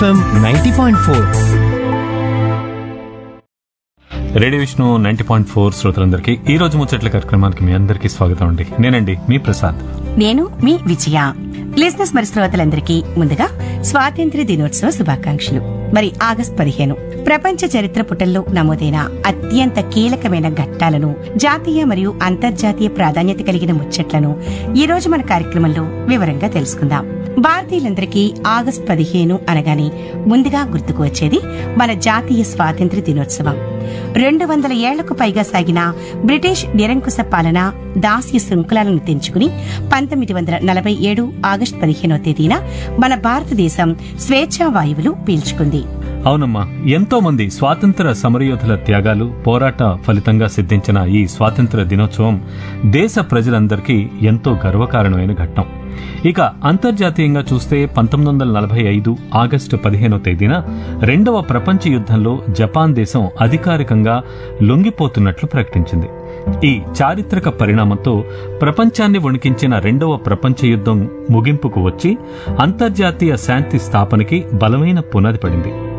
FM ninety point four radio Vishnu ninety point four శ్రోతలందరికీ ఈ రోజు ముచ్చట్ల కార్యక్రమానికి మీ అందరికీ స్వాగతం అండి నేనండి మీ ప్రసాద్ నేను మీ విజయ లిజినెస్ మరి శ్రోతలందరికీ ముందుగా స్వాతంత్ర్య దినోత్సవ శుభాకాంక్షలు మరి ఆగస్ట్ పదిహేను ప్రపంచ చరిత్ర పుటల్లో నమోదైన అత్యంత కీలకమైన ఘట్టాలను జాతీయ మరియు అంతర్జాతీయ ప్రాధాన్యత కలిగిన ముచ్చట్లను ఈ రోజు మన కార్యక్రమంలో వివరంగా తెలుసుకుందాం భారతీయులందరికీ ఆగస్ట్ పదిహేను అనగానే ముందుగా గుర్తుకు వచ్చేది మన జాతీయ స్వాతంత్ర్య దినోత్సవం రెండు వందల ఏళ్లకు పైగా సాగిన బ్రిటిష్ నిరంకుశ పాలన దాస్య శృంఖలాలను తెంచుకుని పంతొమ్మిది వందల నలభై ఏడు ఆగస్టు పదిహేనో తేదీన మన భారతదేశం స్వేచ్ఛా వాయువులు పీల్చుకుంది అవునమ్మా ఎంతో మంది స్వాతంత్ర సమరయోధుల త్యాగాలు పోరాట ఫలితంగా సిద్ధించిన ఈ స్వాతంత్ర దినోత్సవం దేశ ప్రజలందరికీ ఎంతో గర్వకారణమైన ఘట్టం ఇక అంతర్జాతీయంగా చూస్తే పంతొమ్మిది వందల నలభై ఐదు ఆగస్టు పదిహేనో తేదీన రెండవ ప్రపంచ యుద్ధంలో జపాన్ దేశం అధికారికంగా లొంగిపోతున్నట్లు ప్రకటించింది ఈ చారిత్రక పరిణామంతో ప్రపంచాన్ని వణికించిన రెండవ ప్రపంచ యుద్ధం ముగింపుకు వచ్చి అంతర్జాతీయ శాంతి స్థాపనకి బలమైన పునాది పడింది